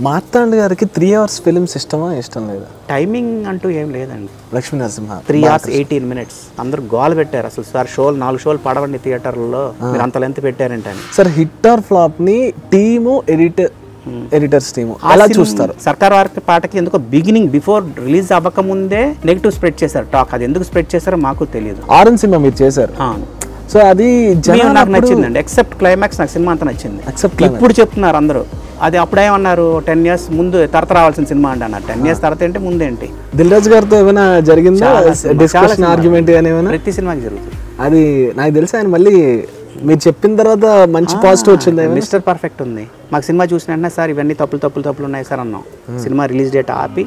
మార్తాండ్ గారికి three hours films ఇష్టమా ఇష్టం లేదా టైమింగ్ అంటూ ఏం లేదండి Lakshmi Narasimha three hours eighteen minutes అందరూ గోల్ పెట్టారు అసలు సార్ షోలు నాలుగు షోలు పడవండి థియేటర్లలో మీరు అంత లెంత్ పెట్టారంటే అని సార్ హిట్ ఆర్ ఫ్లాప్ ని టీము ఎడిటర్ ఎడిటర్స్ టీము అలా చూస్తారు సర్కార్ వారికి పాటకి ఎందుకో బిగినింగ్ బిఫోర్ రిలీజ్ అవ్వక ముందే నెగిటివ్ స్ప్రెడ్ చేశారు టాక్ అది ఎందుకు స్ప్రెడ్ చేశారో మాకు తెలియదు ఆరెంజ్ సినిమా మీరు చేశారు ఆ. సో అది మేము జనాలు నాకు నచ్చిందండి ఎక్సెప్ట్ క్లైమాక్స్ నాకు సినిమా అంతా నచ్చింది Except ఇప్పుడు చెప్తున్నారు అందరూ అది అప్పుడేమన్నారు టెన్ ఇయర్స్ ముందు తరత రావాల్సిన సినిమా అండి అన్నారు టెన్ ఇయర్స్ తర్వాత ఏంటి ముందేంటి దిల్ రాజు గారితో ఏమైనా జరిగిందా చాలా సినిమా, చాలా డిస్కషన్ సినిమా. ఆర్గ్యుమెంట్ కానీ ఏమైనా ప్రతి సినిమాకి జరుగుతుంది అది నాకు తెలిసి ఆయన మళ్ళీ మీరు చెప్పిన తర్వాత మంచి పాజిటివ్ వచ్చింది ఏమైనా? మిస్టర్ పర్ఫెక్ట్ ఉంది మాకు సినిమా చూసిన వెంటనే సార్ ఇవన్నీ తప్పులు తప్పులు తప్పులు ఉన్నాయి సార్ అన్నాం సినిమా రిలీజ్ డేట్ ఆపి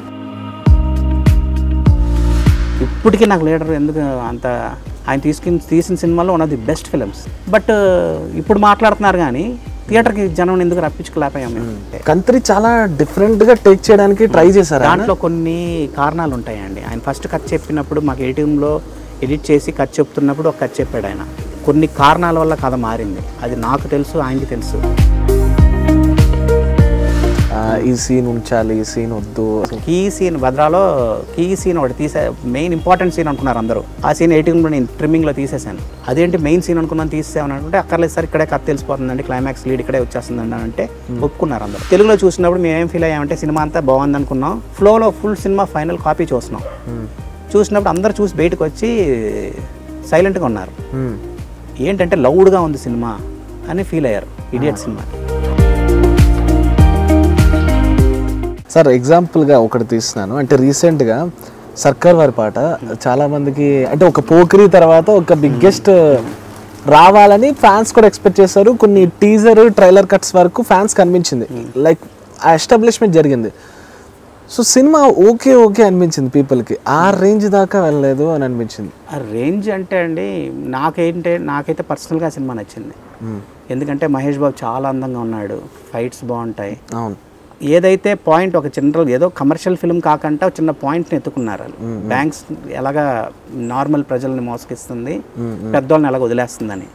ఇప్పటికీ నాకు లీడర్ ఎందుకు అంత ఆయన తీసుకుని తీసిన సినిమాలో one of the best films but ఇప్పుడు మాట్లాడుతున్నారు కానీ థియేటర్కి జనం ఎందుకు రప్పించుకోలేకపోయాం మేము కంత్రి చాలా డిఫరెంట్ గా టేక్ చేయడానికి ట్రై చేశారు ఆయన. దాంట్లో కొన్ని కారణాలు ఉంటాయండి ఆయన ఫస్ట్ కథ చెప్పినప్పుడు మాకు ఏటీఎంలో ఎడిట్ చేసి కథ చెప్తున్నప్పుడు ఒక కథ చెప్పాడు ఆయన కొన్ని కారణాల వల్ల కథ మారింది అది నాకు తెలుసు ఆయనకి తెలుసు ఆ, ఈ సీన్ ఉంచాలి ఈ సీన్ వద్దు కీ సీన్ భద్రాలో కీ సీన్ ఒకటి తీసే మెయిన్ ఇంపార్టెంట్ సీన్ అనుకున్నారు అందరూ ఆ సీన్ ఎయిటింగ్లో నేను ట్రిమ్మింగ్లో తీసేసాను అదేంటి మెయిన్ సీన్ అనుకున్నాను తీసేసామని అంటే అక్కర్లేదు సార్ ఇక్కడే కథ తెలిసిపోతుందండి క్లైమాక్స్ లీడ్ ఇక్కడే వచ్చేస్తుందండి అని అంటే ఒప్పుకున్నారు అందరూ తెలుగులో చూసినప్పుడు మేము ఏం ఫీల్ అయ్యామంటే సినిమా అంతా బాగుంది అనుకున్నాం ఫ్లోలో ఫుల్ సినిమా ఫైనల్ కాపీ చూస్తున్నాం చూసినప్పుడు అందరూ చూసి బయటకు వచ్చి సైలెంట్గా ఉన్నారు మ్మ్. ఏంటంటే లౌడ్గా ఉంది సినిమా అని ఫీల్ అయ్యారు ఇడియట్ సినిమా సార్ ఎగ్జాంపుల్ గా ఒకటి తీస్తున్నాను అంటే రీసెంట్ గా సర్కార్ వారి పాట చాలా మందికి అంటే ఒక పోకిరి తర్వాత ఒక బిగ్గెస్ట్ రావాలని ఫ్యాన్స్ కూడా ఎక్స్పెక్ట్ చేశారు కొన్ని టీజర్ ట్రైలర్ కట్స్ వరకు ఫ్యాన్స్ కనిపించింది లైక్ ఆ ఎస్టాబ్లిష్మెంట్ జరిగింది సో సినిమా ఓకే ఓకే అనిపించింది పీపుల్కి ఆ రేంజ్ దాకా వెళ్ళలేదు అని అనిపించింది ఆ రేంజ్ అంటే అండి నాకేంటే నాకైతే పర్సనల్గా సినిమా నచ్చింది ఎందుకంటే మహేష్ బాబు చాలా అందంగా ఉన్నాడు ఫైట్స్ బాగుంటాయి అవును ఏదైతే పాయింట్ ఒక చిన్న ఏదో కమర్షియల్ ఫిల్మ్ కాకుండా ఒక చిన్న పాయింట్ని ఎత్తుకున్నారు వాళ్ళు బ్యాంక్స్ ఎలాగా నార్మల్ ప్రజల్ని మోసగిస్తుంది పెద్దోళ్ళని ఎలాగ వదిలేస్తుందని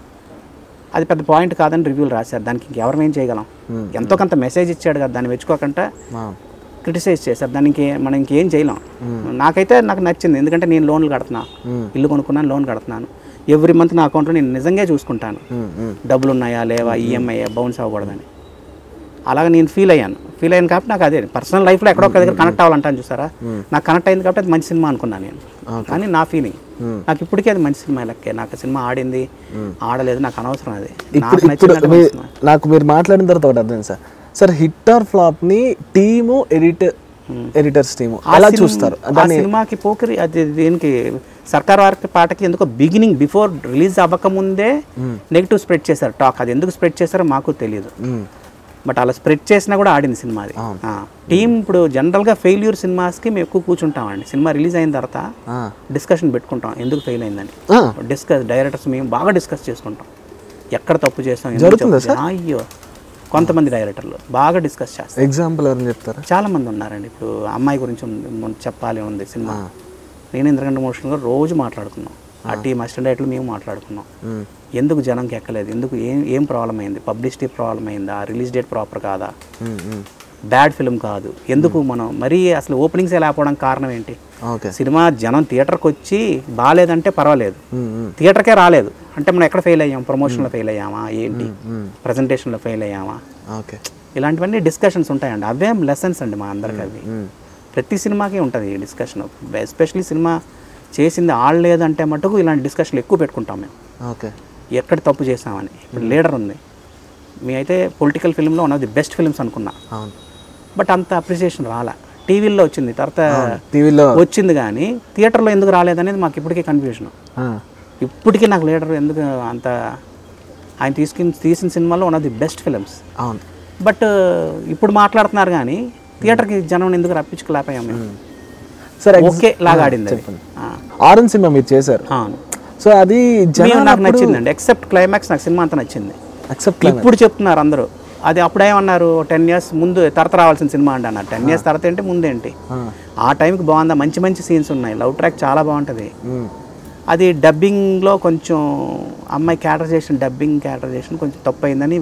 అది పెద్ద పాయింట్ కాదని రివ్యూలు రాశారు దానికి ఇంకెవరం ఏం చేయగలం ఎంతో కొంత మెసేజ్ ఇచ్చాడు కదా దాన్ని మెచ్చుకోకుండా ఆ, క్రిటిసైజ్ చేశారు దానికి మనం ఇంకేం చేయలేం నాకైతే నాకు నచ్చింది ఎందుకంటే నేను లోన్లు కడుతున్నా ఇల్లు కొనుక్కున్నాను లోన్ కడుతున్నాను ఎవ్రీ మంత్ నా అకౌంట్లో నేను నిజంగా చూసుకుంటాను మ్మ్, మ్మ్. డబ్బులు ఉన్నాయా లేవా ఈఎంఐ బౌన్స్ అవ్వకూడదని అలాగే నేను ఫీల్ అయ్యాను ఫీల్ అయ్యాను కాబట్టి నాకు అదే పర్సనల్ లైఫ్లో ఎక్కడో ఒక దగ్గర కనెక్ట్ అవ్వాలంటాను చూసారా నాకు కనెక్ట్ అయింది కాబట్టి అది మంచి సినిమా అనుకున్నాను నేను కానీ నా ఫీలింగ్ నాకు ఇప్పటికీ అది మంచి సినిమా లెక్కే నాకు సినిమా ఆడింది ఆడలేదు నాకు అనవసరం అది నాకు ఇప్పుడు ఇప్పుడు నచ్చిందంటే మీ- మంచి సినిమా. నాకు మీరు మాట్లాడిన తర్వాత ఒకటి అర్థం sir sir hit or flop ని టీము ఎడిటర్ ఎడిటర్స్ టీము ఆ అలా సినిమా- చూస్తారు ఆ సినిమాకి పోకిరి అది దీనికి సర్కార్ వారికి పాటకి ఎందుకో బిగినింగ్ బిఫోర్ రిలీజ్ అవ్వక ముందే నెగిటివ్ స్ప్రెడ్ చేశారు టాక్ అది ఎందుకు స్ప్రెడ్ చేశారో మాకు తెలియదు మ్మ్. బట్ అలా స్ప్రెడ్ చేసినా కూడా ఆడింది సినిమా అది టీం ఇప్పుడు జనరల్గా ఫెయిల్యూర్ సినిమాస్కి మేము ఎక్కువ కూర్చుంటామండి సినిమా రిలీజ్ అయిన తర్వాత ఆ. డిస్కషన్ పెట్టుకుంటాం ఎందుకు ఫెయిల్ అయిందని ఆ, డిస్కస్ డైరెక్టర్స్ మేము బాగా డిస్కస్ చేసుకుంటాం ఎక్కడ తప్పు చేస్తాం ఎందుకు జరుగుతుందా తప్పు చేస్తాం? అయ్యో కొంతమంది డైరెక్టర్లు బాగా డిస్కస్ చేస్తారు ఎగ్జాంపుల్ ఎవరైనా చెప్తారా చాలా మంది ఉన్నారండి ఇప్పుడు అమ్మాయి గురించి ఉంది, మొన్న చెప్పాలి ఉంది సినిమా నేను ఎందుకంటే మోషన్ గారు రోజు మాట్లాడుకున్నాం ఆ టీం అసిస్టెంట్ డైరెక్టర్లు మేము మాట్లాడుకున్నాం మ్మ్. ఎందుకు జనంకి ఎక్కలేదు ఎందుకు ఏం ఏం ప్రాబ్లం అయింది పబ్లిసిటీ ప్రాబ్లం అయిందా రిలీజ్ డేట్ ప్రాపర్ కాదా మ్మ్, మ్మ్. బ్యాడ్ ఫిల్మ్ కాదు ఎందుకు మనం మరీ అసలు ఓపెనింగ్స్ లేకపోవడం కారణం ఏంటి ఓకే సినిమా జనం థియేటర్కి వచ్చి బాగాలేదంటే పర్వాలేదు మ్మ్, మ్మ్. థియేటర్కే రాలేదు అంటే మనం ఎక్కడ ఫెయిల్ అయ్యాం ప్రమోషన్లో ఫెయిల్ అయ్యామా ఏంటి ప్రజెంటేషన్లో ఫెయిల్ అయ్యామా ఓకే ఇలాంటివన్నీ డిస్కషన్స్ ఉంటాయండి అవేం లెసన్స్ అండి మా అందరికి అవి ప్రతి సినిమాకి ఉంటుంది ఈ డిస్కషన్ ఎస్పెషలీ సినిమా చేసింది ఆడలేదంటే మటుకు ఇలాంటి డిస్కషన్లు ఎక్కువ పెట్టుకుంటాం మేము ఓకే ఎక్కడ తప్పు చేసామని ఇప్పుడు లీడర్ ఉంది మీ అయితే పొలిటికల్ ఫిల్మ్లో one of the best films అనుకున్నా అవును బట్ అంత అప్రిసియేషన్ రాలా టీవీల్లో వచ్చింది తర్వాత టీవీలో వచ్చింది కానీ థియేటర్లో ఎందుకు రాలేదనేది మాకు ఇప్పటికీ కన్ఫ్యూజన్ ఇప్పటికీ నాకు లీడర్ ఎందుకు అంత ఆయన తీసుకుని తీసిన సినిమాలో one of the best films అవును బట్ ఇప్పుడు మాట్లాడుతున్నారు కానీ థియేటర్కి జనం ఎందుకు రప్పించుకోలేకపోయాం మేము సరే ఓకే లాగా ఆడింది అది. ఆ, ఆరెంజ్ సినిమా మీరు చేశారు అవును సో అది మేము జనాలు నాకు నచ్చిందండి ఎక్సెప్ట్ క్లైమాక్స్ నాకు సినిమా అంతా నచ్చింది అక్సెప్ట్ ఇప్పుడు చెప్తున్నారు అందరూ అది అప్పుడేమన్నారు టెన్ ఇయర్స్ ముందు తరత రావాల్సిన సినిమా అండి అన్నారు టెన్ ఇయర్స్ తర్వాత ఏంటి ముందేంటి ఆ టైంకి బాగుందా మంచి మంచి సీన్స్ ఉన్నాయి లవ్ ట్రాక్ చాలా బాగుంటుంది అది డబ్బింగ్లో కొంచెం అమ్మాయి క్యారెక్టరైజేషన్ డబ్బింగ్ క్యారెక్టరైజేషన్ కొంచెం తప్పు అయిందని విన్నాం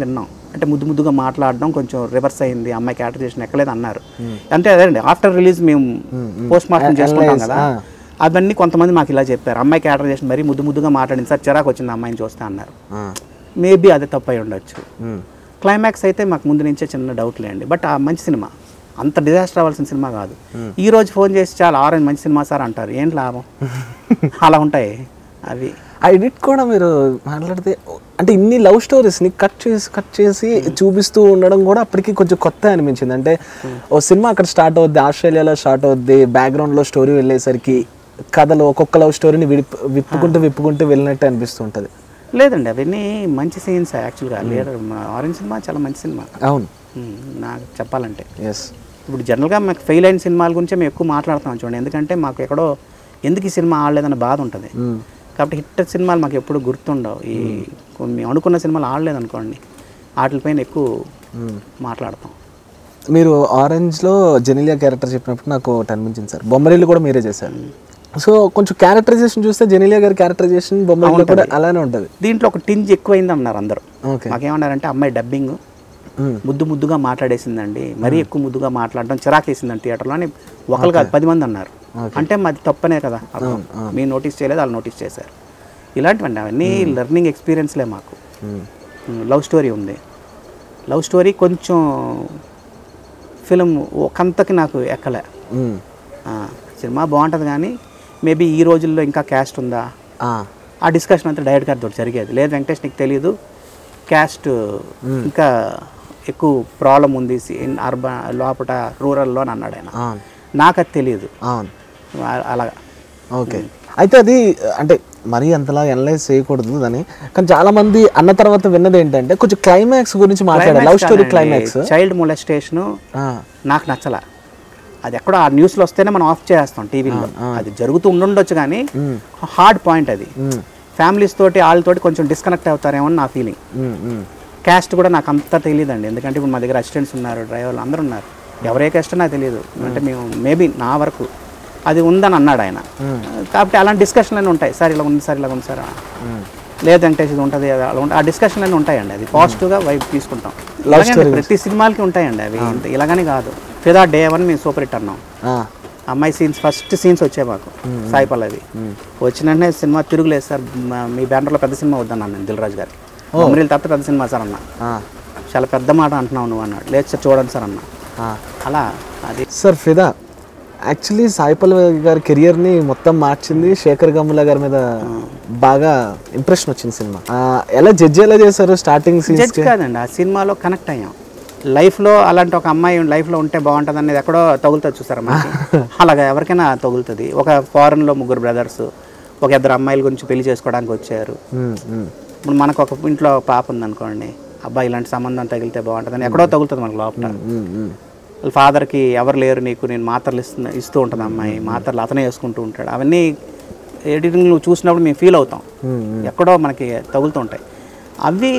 అంటే ముద్దు ముద్దుగా మాట్లాడడం కొంచెం రివర్స్ అయింది అమ్మాయి క్యారెక్టరైజేషన్ ఎక్కలేదు అన్నారు అంటే అదేండి ఆఫ్టర్ రిలీజ్ మేము పోస్ట్ మార్టం చేసుకుంటాం కదా అవన్నీ కొంతమంది మాకు ఇలా చెప్పారు అమ్మాయి క్యారెక్టరైజేషన్ మరీ ముద్దు ముద్దుగా మాట్లాడింది సార్ చిరాకు వచ్చింది అమ్మాయిని చూస్తా అన్నారు మేబీ అది తప్పు అయి ఉండొచ్చు క్లైమాక్స్ అయితే మాకు ముందు నుంచే చిన్న డౌట్ లేండి బట్ ఆ మంచి సినిమా అంత డిజాస్టర్ అవ్వాల్సిన సినిమా కాదు ఈ రోజు ఫోన్ చేసి చాలా ఆరెంజ్ మంచి సినిమా సార్ అంటారు ఏంటి లాభం అలా ఉంటాయి అవి ఆ ఎడిట్ కూడా మీరు మాట్లాడితే అంటే ఇన్ని లవ్ స్టోరీస్ని కట్ చేసి కట్ చేసి చూపిస్తూ ఉండడం కూడా అప్పటికి కొంచెం కొత్త అనిపించింది అంటే ఓ సినిమా అక్కడ స్టార్ట్ అవుద్ది ఆస్ట్రేలియాలో స్టార్ట్ అవుద్ది బ్యాక్గ్రౌండ్లో స్టోరీ వెళ్ళేసరికి కథలు ఒక్కొక్క లవ్ స్టోరీని విడిప్ విప్పుకుంటూ విప్పుకుంటూ వెళ్ళినట్టు అనిపిస్తుంటుంది లేదండి అవన్నీ మంచి సీన్స్ యాక్చువల్గా లీడర్ ఆరెంజ్ సినిమా చాలా మంచి సినిమా అవును ఉమ్, నాకు చెప్పాలంటే ఎస్ ఇప్పుడు జనరల్గా మాకు ఫెయిల్ అయిన సినిమాల గురించే మేము ఎక్కువ మాట్లాడుతాం చూడండి ఎందుకంటే మాకు ఎక్కడో ఎందుకు ఈ సినిమా ఆడలేదన్న బాధ ఉంటుంది కాబట్టి హిట్ సినిమాలు మాకు ఎప్పుడు గుర్తుండవు ఈ కొన్ని మేము అనుకున్న సినిమాలు ఆడలేదు అనుకోండి వాటిపైన ఎక్కువ మాట్లాడతాం మీరు ఆరెంజ్లో జెనిలియా క్యారెక్టర్ చెప్పినప్పుడు నాకు ఒకటి అనిపించింది సార్ బొమ్మరిల్లు కూడా మీరే చేశారు సో కొంచెం క్యారెక్టరైజేషన్ చూస్తే జెనిలియా గారి క్యారెక్టరైజేషన్ బొమ్మరిల్లు కూడా అలానే ఉంటుంది దీంట్లో ఒక టింజ్ ఎక్కువైంది అన్నారు అందరూ ఓకే మాకేమన్నారంటే అమ్మాయి డబ్బింగ్ ముద్దు ముద్దుగా మాట్లాడేసిందండి మరీ ఎక్కువ ముద్దుగా మాట్లాడడం చిరాకేసిందండి థియేటర్లో అని ఒకరు కాదు పది మంది అన్నారు అంటే మాది తప్పనే కదా అర్థం. మీరు నోటీస్ చేయలేదు వాళ్ళు నోటీస్ చేశారు ఇలాంటివండి అవన్నీ లెర్నింగ్ ఎక్స్పీరియన్స్లే మాకు లవ్ స్టోరీ ఉంది లవ్ స్టోరీ కొంచెం ఫిలిం ఒకంతకి నాకు ఎక్కలే ఆ, సినిమా బాగుంటుంది కానీ మేబీ ఈ రోజుల్లో ఇంకా క్యాస్ట్ ఉందా ఆ డిస్కషన్ అంతా డైరెక్ట్ గారితో జరిగేది లేదు వెంకటేష్ నీకు తెలియదు క్యాస్ట్ ఇంకా ఎక్కువ ప్రాబ్లం ఉంది అర్బన్ లోపల రూరల్లో అని అన్నాడు ఆయన అవును నాకు అది తెలియదు అవును ఆ- అలాగా ఓకే అయితే అది అంటే మరీ అంతలా అనలైజ్ చేయకూడదు దాన్ని కానీ చాలా మంది అన్న తర్వాత విన్నది ఏంటంటే కొంచెం క్లైమాక్స్ గురించి మాట్లాడారు love story climax child molestation నాకు నచ్చల అది ఎక్కడో ఆ న్యూస్లో వస్తేనే మనం ఆఫ్ చేస్తాం టీవీలో అది జరుగుతూ ఉండుండొచ్చు కానీ హార్డ్ పాయింట్ అది ఫ్యామిలీస్ తోటి వాళ్ళతోటి కొంచెం డిస్కనెక్ట్ అవుతారేమో అని నా ఫీలింగ్ క్యాస్ట్ కూడా నాకు అంత తెలియదండి ఎందుకంటే ఇప్పుడు మా దగ్గర అసిస్టెంట్స్ ఉన్నారు డ్రైవర్లు అందరూ ఉన్నారు ఎవరే క్యాస్ట్ నాకు తెలియదు అంటే మేము మేబీ నా వరకు అది ఉందని అన్నాడు ఆయన కాబట్టి అలాంటి డిస్కషన్లు అన్నీ ఉంటాయి సార్ ఇలా ఉంది సార్ ఇలా ఉంది సార్ లేదు వెంకటేష్ ఇది ఉంటుంది అలా ఉంటుంది ఆ డిస్కషన్ అన్నీ ఉంటాయండి అది పాజిటివ్గా వైపు తీసుకుంటాం ఇలాగనే ప్రతి సినిమాలకి ఉంటాయండి అవి ఇంత- ఇలాగని కాదు ఫిదా డే వన్ మేము సూపర్ హిట్ అన్నాం అమ్మాయి సీన్స్ ఫస్ట్ సీన్స్ వచ్చాయి మాకు సాయి పల్లవి వచ్చిన వెంటనే సినిమా తిరుగులేదు సార్ మా- మీ బ్యానర్లో పెద్ద సినిమా వద్దన్నాను నేను దిల్ రాజు గారికి మమ్మల్ని తప్ప పెద్ద సినిమా సార్ అన్న చాలా పెద్ద మాట అంటున్నావు నువ్వు అన్నాడు లేదు సార్ చూడండి సార్ అన్న అలా అది సార్ ఫిదా యాక్చువల్లీ సాయి పల్లవి గారి కెరియర్ని మొత్తం మార్చింది శేఖర్ గమ్ముల గారి మీద బాగా ఇంప్రెషన్ వచ్చింది సినిమా ఆ, ఎలా జడ్జి ఎలా చేశారు స్టార్టింగ్ సీన్స్ జడ్జ్ కాదండి ఆ సినిమాలో కనెక్ట్ అయ్యాం లైఫ్లో అలాంటి ఒక అమ్మాయి లైఫ్లో ఉంటే బాగుంటుంది అనేది ఎక్కడో తగులుతుంది చూసారా మనకి అలాగా ఎవరికైనా తగులుతుంది ఒక ఫారెన్లో ముగ్గురు బ్రదర్స్ ఒక ఇద్దరు అమ్మాయిల గురించి పెళ్లి చేసుకోవడానికి వచ్చారు ఇప్పుడు మనకు ఒక ఇంట్లో పాప ఉందనుకోండి అబ్బాయి ఇలాంటి సంబంధం తగిలితే బాగుంటుందని ఎక్కడో తగులుతుంది మనకు లోపల వాళ్ళ ఫాదర్కి ఎవరు లేరు నీకు నేను మాత్రలు ఇస్తు ఇస్తూ ఉంటుంది అమ్మాయి మాత్రలు అతనే వేసుకుంటూ ఉంటాడు అవన్నీ ఎడిటింగ్ నువ్వు చూసినప్పుడు మేము ఫీల్ అవుతాం ఎక్కడో మనకి తగులుతూ ఉంటాయి అవి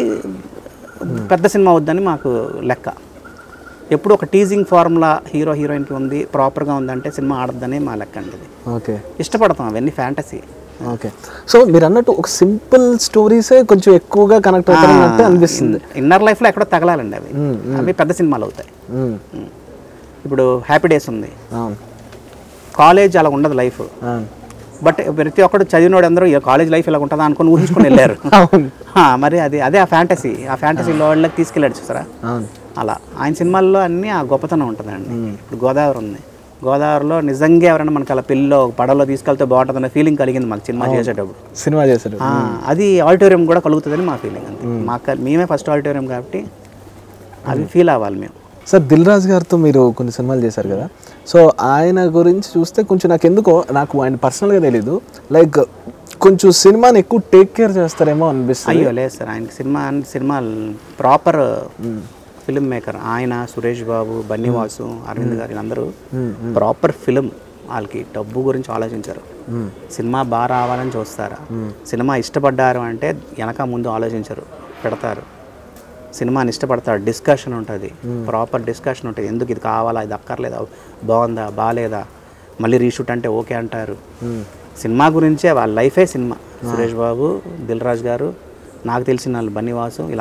పెద్ద సినిమా వద్దని మాకు లెక్క ఎప్పుడు ఒక టీజింగ్ ఫార్ములా హీరో హీరోయిన్కి ఉంది ప్రాపర్గా ఉందంటే సినిమా ఆడద్దని మా లెక్క అండి ఇది ఓకే ఇష్టపడతాం అవన్నీ ఫ్యాంటసీ ఓకే సో మీరు అన్నట్టు ఒక సింపుల్ స్టోరీసే కొంచెం ఎక్కువగా కనెక్ట్ అవుతారన్నట్టు అనిపిస్తుంది ఇన్నర్ లైఫ్లో ఎక్కడో తగలాలండి అవి అవి పెద్ద సినిమాలు అవుతాయి మ్మ్. ఉమ్. ఇప్పుడు హ్యాపీ డేస్ ఉంది అవును కాలేజ్ అలా ఉండదు లైఫ్ అవును బట్ ప్రతి ఒక్కడు చదివినోడు అందరూ "ఈ కాలేజ్ లైఫ్ ఇలా ఉంటుందా అనుకుని ఊహించుకుని వెళ్ళారు అవును ఆ, మరి అది అదే ఆ ఫ్యాంటసీ ఆ ఫ్యాంటసీ వాళ్ళకి తీసుకెళ్ళాడు చూసారా అవును అలా ఆయన సినిమాల్లో అన్నీ ఆ గొప్పతనం ఉంటుందండి ఇప్పుడు గోదావరి ఉంది గోదావరిలో నిజంగా ఎవరైనా మనకి అలా పెళ్ళిలో పడవలో తీసుకెళ్తే బాగుంటుందనే ఫీలింగ్ కలిగింది మాకు సినిమా చేసేటప్పుడు సినిమా చేశారు ఆ, అది ఆడిటోరియం కూడా కలుగుతుందని మా ఫీలింగ్ అంతే మాకు మేమే ఫస్ట్ ఆడిటోరియం కాబట్టి అవి ఫీల్ అవ్వాలి మేము సార్ దిల్ రాజు గారితో మీరు కొన్ని సినిమాలు చేశారు కదా సో ఆయన గురించి చూస్తే కొంచెం నాకు ఎందుకో నాకు ఆయన పర్సనల్గా తెలీదు లైక్ కొంచెం సినిమాని ఎక్కువ టేక్ కేర్ చేస్తారేమో అనిపిస్తుంది అయ్యో లేదు సార్ ఆయన సినిమా సినిమా ప్రాపర్ ఫిల్మ్ మేకర్ ఆయన సురేష్ బాబు బన్నీవాసు అరవింద్ గారు వీళ్ళందరూ ప్రాపర్ ఫిల్మ్ వాళ్ళకి డబ్బు గురించి ఆలోచించరు సినిమా బాగా రావాలని చూస్తారా సినిమా ఇష్టపడ్డారు అంటే వెనక ముందు ఆలోచించరు పెడతారు సినిమాని ఇష్టపడతారు డిస్కషన్ ఉంటుంది ప్రాపర్ డిస్కషన్ ఉంటుంది ఎందుకు ఇది కావాలా ఇది అక్కర్లేదా బాగుందా బాగాలేదా మళ్ళీ రీషూట్ అంటే ఓకే అంటారు సినిమా గురించే వాళ్ళ లైఫే సినిమా సురేష్ బాబు దిల్ రాజు గారు నాకు తెలిసిన వాళ్ళు బన్నీవాసు వీళ్ళందరూ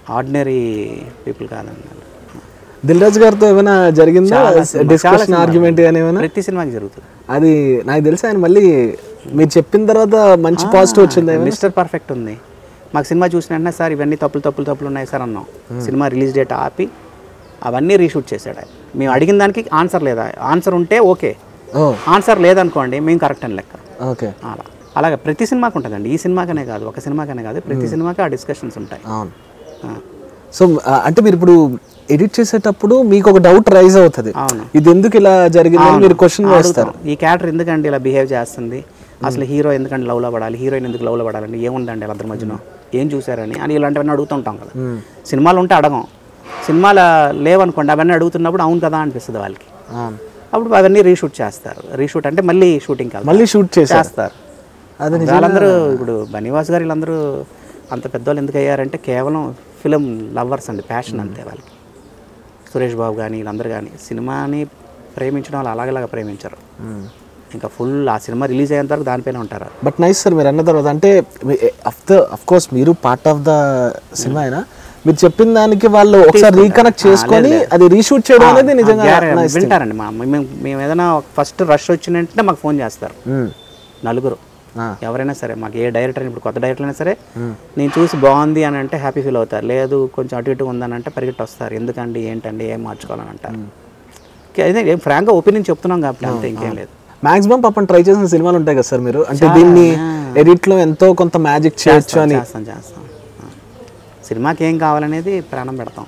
ఆర్డినరీ పీపుల్ కాదండి వాళ్ళు. దిల్ రాజు గారితో ఏమైనా జరిగిందా చాలా సినిమా- చాలా డిస్కషన్ సినిమాలు. ఆర్గ్యుమెంట్ కానీ ఏమైనా ప్రతి సినిమాకి జరుగుతుంది అది నాకు తెలిసి ఆయన మళ్ళీ మీరు చెప్పిన తర్వాత మంచి పాజిటివ్ వచ్చింది ఏమైనా? మిస్టర్ పర్ఫెక్ట్ ఉంది మాకు సినిమా చూసిన వెంటనే సార్ ఇవన్నీ తప్పులు తప్పులు తప్పులు ఉన్నాయి సార్ అన్నాం సినిమా రిలీజ్ డేట్ ఆపి అవన్నీ రీషూట్ చేశాడు ఆయన మేము అడిగిన దానికి ఆన్సర్ లేదా ఆన్సర్ ఉంటే ఓకే ఓ ఆన్సర్ లేదనుకోండి మేము కరెక్ట్ అని లెక్క ఓకే అలా అలాగే ప్రతి సినిమాకి ఉంటుందండి ఈ సినిమాకనే కాదు ఒక సినిమాకనే కాదు ప్రతి సినిమాకి ఆ డిస్కషన్స్ ఉంటాయి అవును ఆ, సో ఆ, అంటే మీరు ఇప్పుడు ఎడిట్ చేసేటప్పుడు మీకు ఒక డౌట్ రైజ్ అవుతుంది అవును ఇది ఎందుకు ఇలా జరిగిందని మీరు క్వశ్చన్ వేస్తారు అడుగుతాం. ఈ క్యారెక్టర్ ఎందుకండి ఇలా బిహేవ్ చేస్తుంది అసలు హీరో ఎందుకంటే లవ్లో పడాలి హీరోయిన్ ఎందుకు లవ్లో పడాలండి ఏముందండి వాళ్ళందరి మధ్యన ఏం చూసారని అని ఇలాంటివన్నీ అడుగుతుంటాం కదా సినిమాలు ఉంటే అడగం సినిమాలు లేవనుకోండి అవన్నీ అడుగుతున్నప్పుడు అవును కదా అనిపిస్తుంది వాళ్ళకి అవును అప్పుడు అవన్నీ రీషూట్ చేస్తారు రీషూట్ అంటే మళ్ళీ షూటింగ్ కాదు మళ్ళీ షూట్ చేశారు చేస్తారు అది వాళ్ళందరూ ఇప్పుడు బనివాస్ గారు వీళ్ళందరూ అంత పెద్దవాళ్ళు ఎందుకు అయ్యారంటే కేవలం ఫిలిం లవర్స్ అండి ప్యాషన్ అంతే వాళ్ళకి సురేష్ బాబు కానీ వీళ్ళందరూ కానీ సినిమాని ప్రేమించడం వాళ్ళు అలాగలాగా ప్రేమించరు ఇంకా ఫుల్ ఆ సినిమా రిలీజ్ అయ్యేంత వరకు దానిపైన ఉంటారు బట్ నైస్ సార్ మీరు అన్న తర్వాత అంటే ఆఫ్ ద అఫ్ కోర్స్ మీరు పార్ట్ ఆఫ్ ద సినిమా అయినా మీరు చెప్పిన దానికి వాళ్ళు ఒకసారి రీకనెక్ట్ చేసుకొని అది రీషూట్ చేయడం అనేది నిజంగా గ్యారె- nice thing. వింటారండి మా మేము మేము ఏదైనా ఫస్ట్ రష్ వచ్చిందంటే మాకు ఫోన్ చేస్తారు మ్మ్. నలుగురు ఆ. ఎవరైనా సరే మాకు ఏ డైరెక్టర్ ఇప్పుడు కొత్త డైరెక్టర్ అయినా సరే నేను చూసి బాగుంది అని అంటే హ్యాపీ ఫీల్ అవుతారు లేదు కొంచెం అటు ఇటు ఉందని అంటే పరిగెట్టి వస్తారు ఎందుకండి ఏంటండి ఏం మార్చుకోవాలని అంటారు ఓకే, అదే ఏం ఫ్రాంక్గా ఒపీనియన్ చెప్తున్నాం కాబట్టి అంతే ఇంకేం లేదు మాక్సిమం పాపం ట్రై చేసిన సినిమాలు ఉంటాయి కదా సార్ మీరు అంటే దీన్ని ఎడిట్ లో ఎంతో కొంత మ్యాజిక్ చేయొచ్చు అని చేస్తాం చేస్తాం ఆ. సినిమాకి ఏం కావాలనేది ప్రాణం పెడతాం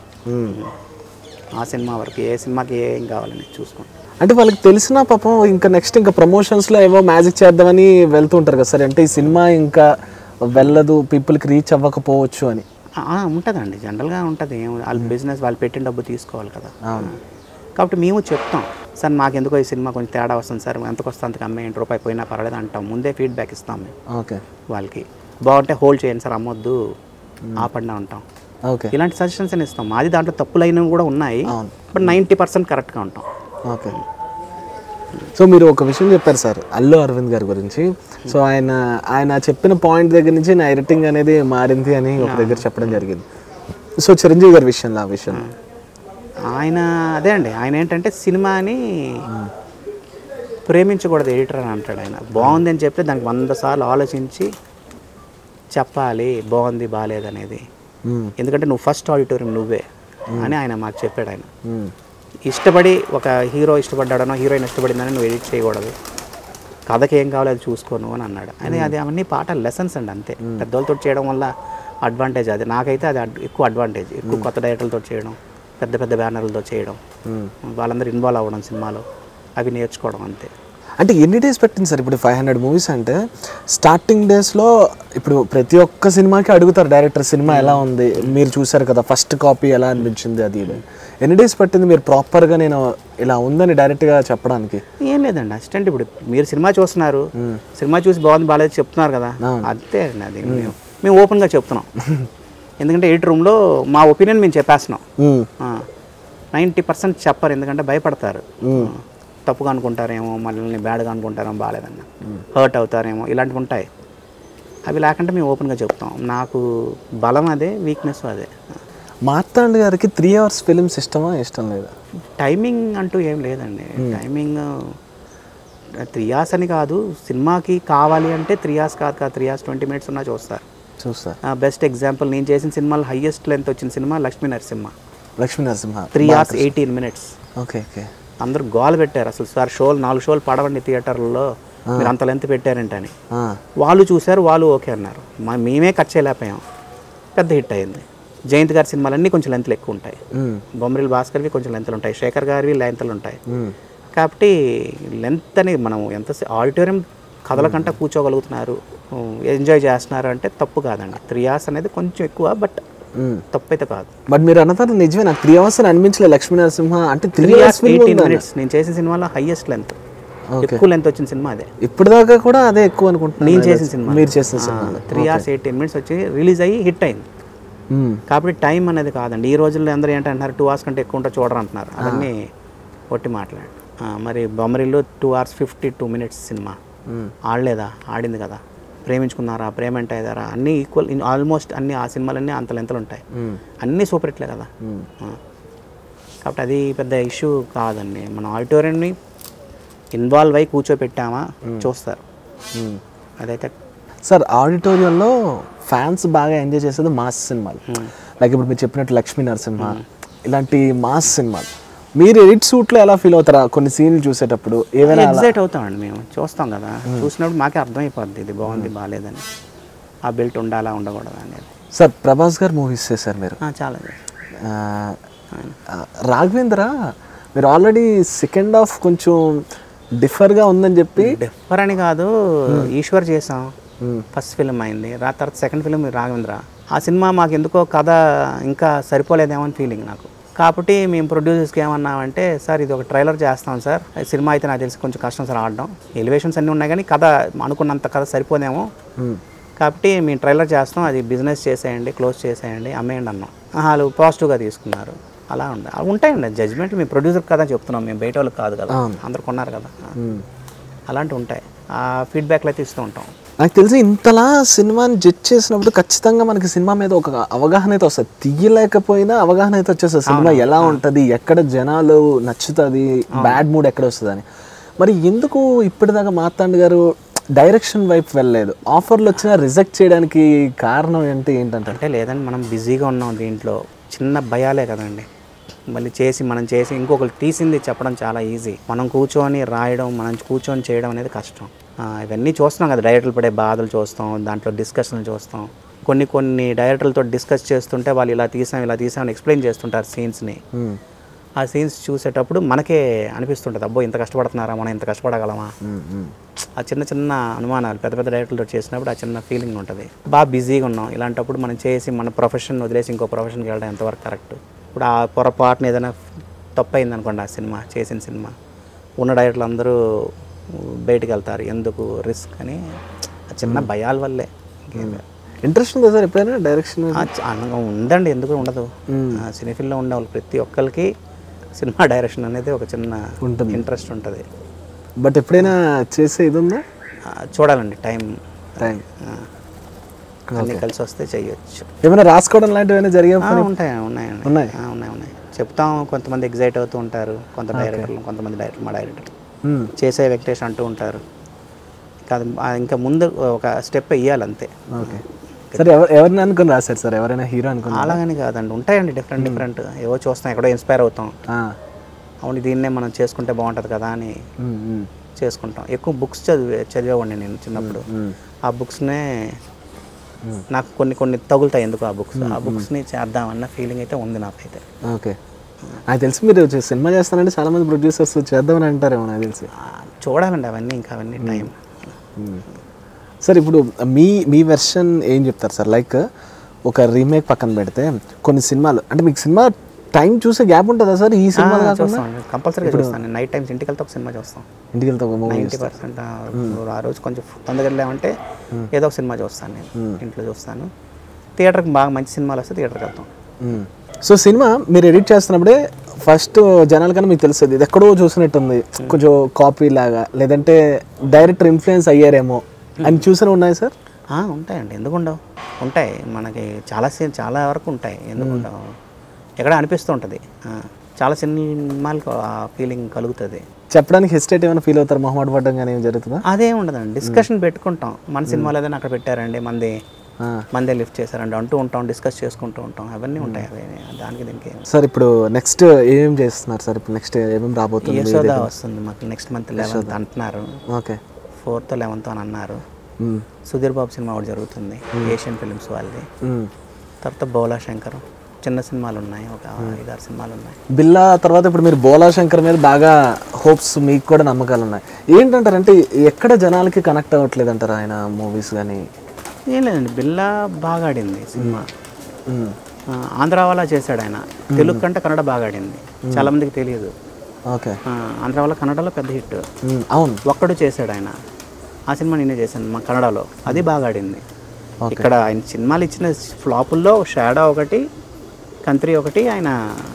ఆ సినిమా వరకు ఏ సినిమాకి ఏం కావాలని చూసుకుంటాం అంటే వాళ్ళకి తెలిసిన పాపం ఇంకా నెక్స్ట్ ఇంకా ప్రమోషన్స్ లో ఏవో మ్యాజిక్ చేద్దామని వెళ్తూ ఉంటారు కదా సార్ అంటే ఈ సినిమా ఇంకా వెళ్ళదు people కి రీచ్ అవ్వకపోవచ్చు అని ఆ, ఉంటుందండి జనరల్గా ఉంటుంది ఏం వాళ్ళ బిజినెస్ వాళ్ళు పెట్టిన డబ్బు తీసుకోవాలి కదా కాబట్టి మేము చెప్తాం సార్ మాకు ఎందుకో ఈ సినిమా కొంచెం తేడా వస్తుంది సార్ ఎంతకు వస్తే అంతకు అమ్మేయండి రూపాయి పోయినా పర్వాలేదు అంటాం ముందే ఫీడ్బ్యాక్ ఇస్తాం మేము ఓకే వాళ్ళకి బాగుంటే హోల్డ్ చేయండి సార్ అమ్మొద్దు ఆపండి ఉంటాం ఓకే ఇలాంటి సజెషన్స్ అని ఇస్తాం మాది దాంట్లో తప్పులైనవి కూడా ఉన్నాయి అవును. బట్ నైంటీ పర్సెంట్ కరెక్ట్గా ఉంటాం ఓకే సో మీరు ఒక విషయం చెప్పారు సార్ అల్లు అరవింద్ గారి గురించి సో ఆయన ఆయన చెప్పిన పాయింట్ దగ్గర నుంచి నా ఎడిటింగ్ అనేది మారింది అని ఒక దగ్గర చెప్పడం జరిగింది సో చిరంజీవి గారి విషయంలో ఆ విషయం ఆయన అదే అండి ఆయన ఏంటంటే సినిమాని ప్రేమించకూడదు ఎడిటర్ అని అంటాడు ఆయన బాగుంది అని చెప్తే దానికి వంద సార్లు ఆలోచించి చెప్పాలి బాగుంది బాగాలేదు అనేది మ్మ్. ఎందుకంటే నువ్వు ఫస్ట్ ఆడిటోరియం నువ్వే అని ఆయన మాకు చెప్పాడు ఆయన మ్మ్. ఇష్టపడి ఒక హీరో ఇష్టపడ్డాడనో హీరోయిన్ ఇష్టపడిందని నువ్వు ఎడిట్ చేయకూడదు కథకి ఏం కావాలో అది చూసుకోను అని అన్నాడు అని అది అవన్నీ పాట లెసన్స్ అండి అంతే పెద్దోళ్ళతో చేయడం వల్ల అడ్వాంటేజ్ అది నాకైతే అది అడ్- ఎక్కువ అడ్వాంటేజ్ ఎక్కువ కొత్త డైరెక్టర్లతో చేయడం పెద్ద పెద్ద బ్యానర్లతో చేయడం మ్మ్. వాళ్ళందరూ ఇన్వాల్వ్ అవ్వడం సినిమాలో అవి నేర్చుకోవడం అంతే అంటే ఎన్ని డేస్ పెట్టింది సార్ ఇప్పుడు ఫైవ్ హండ్రెడ్ మూవీస్ అంటే స్టార్టింగ్ డేస్లో ఇప్పుడు ప్రతి ఒక్క సినిమాకి అడుగుతారు డైరెక్టర్ సినిమా ఎలా ఉంది మీరు చూసారు కదా ఫస్ట్ కాపీ ఎలా అనిపించింది అది ఇది ఎన్ని డేస్ పట్టింది మీరు ప్రాపర్గా నేను ఇలా ఉందని డైరెక్ట్గా చెప్పడానికి ఏం లేదండి అసిస్టెంట్ ఇప్పుడు మీరు సినిమా చూస్తున్నారు సినిమా చూసి బాగుంది బాగాలేదు చెప్తున్నారు కదా అంతే అండి అది మేము మేము ఓపెన్గా చెప్తున్నాం ఎందుకంటే ఎయిట్ రూమ్లో మా ఒపీనియన్ మేము చెప్పేస్తున్నాం మ్మ్. నైంటీ పర్సెంట్ చెప్పరు ఎందుకంటే భయపడతారు తప్పుగా అనుకుంటారేమో మనల్ని బ్యాడ్గా అనుకుంటారేమో బాగాలేదన్న హర్ట్ అవుతారేమో ఇలాంటివి ఉంటాయి అవి లేకుంటే మేము ఓపెన్గా చెప్తాం నాకు బలం అదే వీక్నెస్ అదే మార్తాండ్ గారికి త్రీ అవర్స్ ఫిలిమ్స్ ఇష్టమా ఇష్టం లేదా టైమింగ్ అంటూ ఏం లేదండి టైమింగ్ త్రీ అవర్స్ అని కాదు సినిమాకి కావాలి అంటే త్రీ అవర్స్ కాదు కాదు త్రీ అవర్స్ ట్వంటీ మినిట్స్ ఉన్నా చూస్తారు చూస్తా బెస్ట్ ఎగ్జాంపుల్ నేను చేసిన సినిమాలో హైయెస్ట్ లెంత్ వచ్చిన సినిమా Lakshmi Narasimha Lakshmi Narasimha three hours eighteen minutes okay okay అందరూ గోల్ పెట్టారు అసలు సార్ షోలు నాలుగు షోలు పడవండి థియేటర్లలో మీరు అంత లెంత్ పెట్టారంటని వాళ్ళు చూశారు వాళ్ళు ఓకే అన్నారు మా మేమే కట్ చేయలేకపోయాం పెద్ద హిట్ అయింది జయంత్ గారి సినిమాలన్నీ కొంచెం లెంత్లు ఎక్కువ ఉంటాయి బొమ్మరిల్ భాస్కర్వి కొంచెం లెంత్లు ఉంటాయి శేఖర్ గారివి లెంత్లు ఉంటాయి కాబట్టి లెంత్ అని మనం ఎంత ఆడిటోరియం కథల కంటే కూర్చోగలుగుతున్నారు ఎంజాయ్ చేస్తున్నారు అంటే తప్పు కాదండి త్రీ అవర్స్ అనేది కొంచెం ఎక్కువ బట్ తప్పు అయితే కాదు బట్ మీరు అన్నదాన్ని నిజమే నాకు త్రీ అవర్స్ అని అనిపించలే లక్ష్మీ నరసింహ అంటే three three hours hours eighteen minutes నేను చేసిన సినిమాలో హైయెస్ట్ లెంత్ ఎక్కువ లెంత్ వచ్చిన సినిమా అదే ఇప్పుడు దాకా కూడా అదే ఎక్కువ అనుకుంటున్నాను నేను చేసిన సినిమా మీరు చేసిన సినిమా త్రీ అవర్స్ ఎయిటీన్ మినిట్స్ వచ్చి రిలీజ్ అయ్యి హిట్ అయింది కాబట్టి టైం అనేది కాదండి ఈ రోజుల్లో అందరూ ఏంటంటున్నారు టూ అవర్స్ కంటే ఎక్కువ ఉంటే చూడరు అంటున్నారు అవన్నీ ఒట్టి మాట్లాడు మరి బొమ్మరిలో two hours fifty two minutes సినిమా ఆడలేదా ఆడింది కదా ప్రేమించుకున్నారా ప్రేమ అంటే అయ్యారా అన్నీ ఈక్వల్ ఆల్మోస్ట్ అన్ని ఆ సినిమాలన్నీ అంత లెంతలు ఉంటాయి అన్నీ సూపర్ హిట్లే కదా ఆ. కాబట్టి అది పెద్ద ఇష్యూ కాదండి మన ఆడిటోరియంని ఇన్వాల్వ్ అయి కూర్చోపెట్టామా చూస్తారు అదైతే సార్ ఆడిటోరియంలో ఫ్యాన్స్ బాగా ఎంజాయ్ చేసేది మాస్ సినిమాలు లైక్ ఇప్పుడు మీరు చెప్పినట్టు లక్ష్మీ నరసింహ ఇలాంటి మాస్ సినిమాలు మీరు ఎడిట్ సూట్లో ఎలా ఫీల్ అవుతారా కొన్ని సీన్లు చూసేటప్పుడు ఏవైనా అలా- ఎగ్జైట్ అవుతామండి మేము చూస్తాం కదా చూసినప్పుడు మాకే అర్థమైపోద్ది ఇది బాగుంది బాగాలేదని ఆ బెల్ట్ ఉండాలా ఉండకూడదా అనేది సార్ ప్రభాస్ గారు మూవీస్ చేశారు మీరు ఆ, చాలా ఆ, ఆ, రాఘవేంద్ర మీరు ఆల్రెడీ సెకండ్ హాఫ్ కొంచెం డిఫర్గా ఉందని చెప్పి డిఫర్ అని కాదు ఈశ్వర్ చేసాం ఫస్ట్ ఫిల్మ్ అయింది రా తర్వాత సెకండ్ ఫిల్మ్ రాఘవేంద్ర ఆ సినిమా మాకు ఎందుకో కథ ఇంకా సరిపోలేదేమో అని ఫీలింగ్ నాకు కాబట్టి మేము ప్రొడ్యూసర్స్కి ఏమన్నామంటే సార్ ఇది ఒక ట్రైలర్ చేస్తాం సార్ ఈ సినిమా అయితే నాకు తెలిసి కొంచెం కష్టం సార్ ఆడడం ఎలివేషన్స్ అన్నీ ఉన్నాయి కానీ కథ అనుకున్నంత కథ సరిపోదేమో మ్మ్. కాబట్టి మేము ట్రైలర్ చేస్తాం అది బిజినెస్ చేసేయండి క్లోజ్ చేసేయండి అమ్మేయండి అన్నాం ఆహా, వాళ్ళు పాజిటివ్గా తీసుకున్నారు అలా ఉండే అవి ఉంటాయండి జడ్జ్మెంట్ మీ ప్రొడ్యూసర్ కదా చెప్తున్నాం మేము బయట వాళ్ళకి కాదు కదా అందరు కొన్నారు కదా మ్మ్. అలాంటివి ఉంటాయి ఆ ఫీడ్బ్యాక్లు అయితే ఇస్తూ ఉంటాం నాకు తెలిసి ఇంతలా సినిమాని జడ్జ్ చేసినప్పుడు ఖచ్చితంగా మనకి సినిమా మీద ఒక అవగాహన అయితే వస్తుంది తీయలేకపోయినా అవగాహన అయితే వచ్చేస్తుంది సినిమా ఎలా ఉంటుంది ఎక్కడ జనాలు నచ్చుతుంది బ్యాడ్ మూడ్ ఎక్కడ వస్తుంది అని మరి ఎందుకు ఇప్పటిదాకా మార్తాండ్ గారు డైరెక్షన్ వైపు వెళ్ళలేదు ఆఫర్లు వచ్చినా రిజెక్ట్ చేయడానికి కారణం ఏంటి ఏంటంటే అంటే లేదండి మనం బిజీగా ఉన్నాం దీంట్లో చిన్న భయాలే కదండి మళ్ళీ చేసి మనం చేసి ఇంకొకరు తీసింది చెప్పడం చాలా ఈజీ మనం కూర్చొని రాయడం మనం కూర్చొని చేయడం అనేది కష్టం ఆ, ఇవన్నీ చూస్తున్నాం కదా డైరెక్టర్లు పడే బాధలు చూస్తాం దాంట్లో డిస్కషన్లు చూస్తాం కొన్ని కొన్ని డైరెక్టర్లతో డిస్కస్ చేస్తుంటే వాళ్ళు ఇలా తీసాం ఇలా తీసాం అని ఎక్స్ప్లెయిన్ చేస్తుంటారు సీన్స్ని మ్మ్. ఆ సీన్స్ చూసేటప్పుడు మనకే అనిపిస్తుంటుంది అబ్బో ఇంత కష్టపడుతున్నారా మనం ఇంత కష్టపడగలమా మ్మ్. మ్మ్. ఆ చిన్న చిన్న అనుమానాలు పెద్ద పెద్ద డైరెక్టర్లతో చేసినప్పుడు ఆ చిన్న ఫీలింగ్ ఉంటుంది బాగా బిజీగా ఉన్నాం ఇలాంటప్పుడు మనం చేసి మన ప్రొఫెషన్ వదిలేసి ఇంకో ప్రొఫెషన్కి వెళ్ళడం ఎంతవరకు కరెక్ట్ ఇప్పుడు ఆ పొరపాటున ఏదైనా తప్పు అయింది అనుకోండి ఆ సినిమా చేసిన సినిమా ఉన్న డైరెక్టర్లు అందరూ బయటికి వెళ్తారు ఎందుకు రిస్క్ అని ఆ చిన్న భయాల వల్లే ఇంకేం లేదు. ఇంట్రెస్ట్ ఉందా సార్ ఎప్పుడైనా డైరెక్షన్ ఆ, చాలా ఉందండి ఎందుకు ఉండదు ఆ, సినీ ఫీల్డ్లో ఉండే వాళ్ళు ప్రతి ఒక్కరికి సినిమా డైరెక్షన్ అనేది ఒక చిన్న ఉంటుంది. ఇంట్రెస్ట్ ఉంటుంది బట్ ఎప్పుడైనా చేసే ఇది ఉందా ఆ, చూడాలండి టైం టైం అన్నీ కలిసి వస్తే చెయ్యొచ్చు ఏమైనా రాసుకోవడం లాంటివి ఏమైనా జరిగే ఆ, ఉంటాయి ఉన్నాయండి ఉన్నాయి? ఆ, ఉన్నాయి ఉన్నాయి చెప్తాం కొంతమంది ఎగ్జైట్ అవుతూ ఉంటారు కొంత డైరెక్టర్లు కొంతమంది డైరెక్టర్ మా డైరెక్టర్ మ్మ్. చేసే వెంకటేష్ అంటూ ఉంటారు కాదు ఆ, ఇంకా ముందు ఒక స్టెప్ వెయ్యాలి అంతే ఓకే సార్ ఎవరు ఎవరిని అనుకుని రాశారు సార్ ఎవరైనా హీరో అనుకుని అలాగని కాదండి ఉంటాయండి డిఫరెంట్ డిఫరెంట్ ఏవో చూస్తాం ఎక్కడో ఇన్స్పైర్ అవుతాం అవును దీన్నే మనం చేసుకుంటే బాగుంటుంది కదా అని చేసుకుంటాం ఎక్కువ బుక్స్ చదివే చదివేవాడిని నేను చిన్నప్పుడు ఆ బుక్స్నే నాకు కొన్ని కొన్ని తగులుతాయి ఎందుకు ఆ బుక్స్ ఆ బుక్స్ని చేద్దామన్న ఫీలింగ్ అయితే ఉంది నాకైతే ఓకే నాకు తెలిసి మీరు చే- సినిమా చేస్తానంటే చాలా మంది ప్రొడ్యూసర్స్ చేద్దామని అంటారేమో నాకు తెలిసి ఆ, చూడాలండి అవన్నీ ఇంకా అవన్నీ టైం సార్ ఇప్పుడు మీ మీ వెర్షన్ ఏం చెప్తారు సార్ లైక్ ఒక రీమేక్ పక్కన పెడితే కొన్ని సినిమాలు అంటే మీకు సినిమా టైం చూసే గ్యాప్ ఉంటుందా సార్ ఈ సినిమా కాకుండా చూస్తాం కంపల్సరీగా చూస్తాను నైట్ టైమ్స్ ఇంటికి వెళ్తే ఒక సినిమా చూస్తాం ఇంటికి వెళ్తే ఒక మూవీ నైంటీ పర్సెంట్ ఆ రోజు కొంచెం తొందరగా వెళ్ళామంటే ఏదో ఒక సినిమా చూస్తాను నేను ఇంట్లో చూస్తాను థియేటర్కి బాగా మంచి సినిమాలు వస్తే థియేటర్కి వెళ్తాం సో సినిమా మీరు ఎడిట్ చేస్తున్నప్పుడే ఫస్ట్ జనాలకన్నా మీకు తెలుస్తుంది ఇది ఎక్కడో చూసినట్టుంది కొంచెం కాపీ లాగా లేదంటే డైరెక్టర్ ఇన్ఫ్లుయెన్స్ అయ్యారేమో అని చూసిన ఉన్నాయి సార్ ఆ, ఉంటాయండి ఎందుకు ఉండవు ఉంటాయి మనకి చాలా సీన్ చాలా వరకు ఉంటాయి ఎందుకు ఉండవు ఎక్కడ అనిపిస్తూ ఉంటుంది ఆ, చాలా సినిమాలకు ఆ ఫీలింగ్ కలుగుతుంది చెప్పడానికి హెస్టేట్ ఏమైనా ఫీల్ అవుతారు మొహమాట పడడం కానీ ఏం జరుగుతుందా అదే ఉండదండి డిస్కషన్ పెట్టుకుంటాం మన సినిమాలో ఏదైనా అక్కడ పెట్టారండి మంది ఆ. మందే లిఫ్ట్ చేశారండి అంటూ ఉంటాం డిస్కస్ చేసుకుంటూ ఉంటాం అవన్నీ ఉంటాయి అవి దానికి దీనికి ఏం- సార్ ఇప్పుడు నెక్స్ట్ ఏం చేస్తున్నారు సార్ ఇప్పుడు నెక్స్ట్ ఏమేమి రాబోతుంది యశోద వస్తుంది మాకు నెక్స్ట్ మంత్ లెవెన్త్ అంటున్నారు ఓకే ఫోర్త్ లెవెన్త్ అని అన్నారు సుధీర్ బాబు సినిమా ఒకటి జరుగుతుంది ఏషియన్ ఫిలిమ్స్ వాళ్ళది తర్వాత బౌలా శంకర్ చిన్న సినిమాలు ఉన్నాయి ఒక ఐదారు సినిమాలు ఉన్నాయి బిల్లా తర్వాత ఇప్పుడు మీరు బోలా శంకర్ మీద బాగా హోప్స్ మీకు కూడా నమ్మకాలు ఉన్నాయి ఏంటంటారు అంటే ఎక్కడ జనాలకి కనెక్ట్ అవ్వట్లేదు అంటారు ఆయన మూవీస్ కానీ ఏం లేదండి బిల్లా బాగా ఆడింది సినిమా ఆ, ఆంధ్ర వాళ్ళ చేశాడు ఆయన తెలుగు కంటే కన్నడ బాగా ఆడింది చాలా మందికి తెలియదు ఓకే ఆ, ఆంధ్ర వాళ్ళ కన్నడలో పెద్ద హిట్ అవును ఒక్కడు చేశాడు ఆయన ఆ సినిమా నేనే చేశాను మా కన్నడలో అది బాగా ఆడింది ఇక్కడ ఆయన సినిమాలు ఇచ్చిన ఫ్లాపుల్లో షాడో ఒకటి కంత్రి ఒకటి ఆయన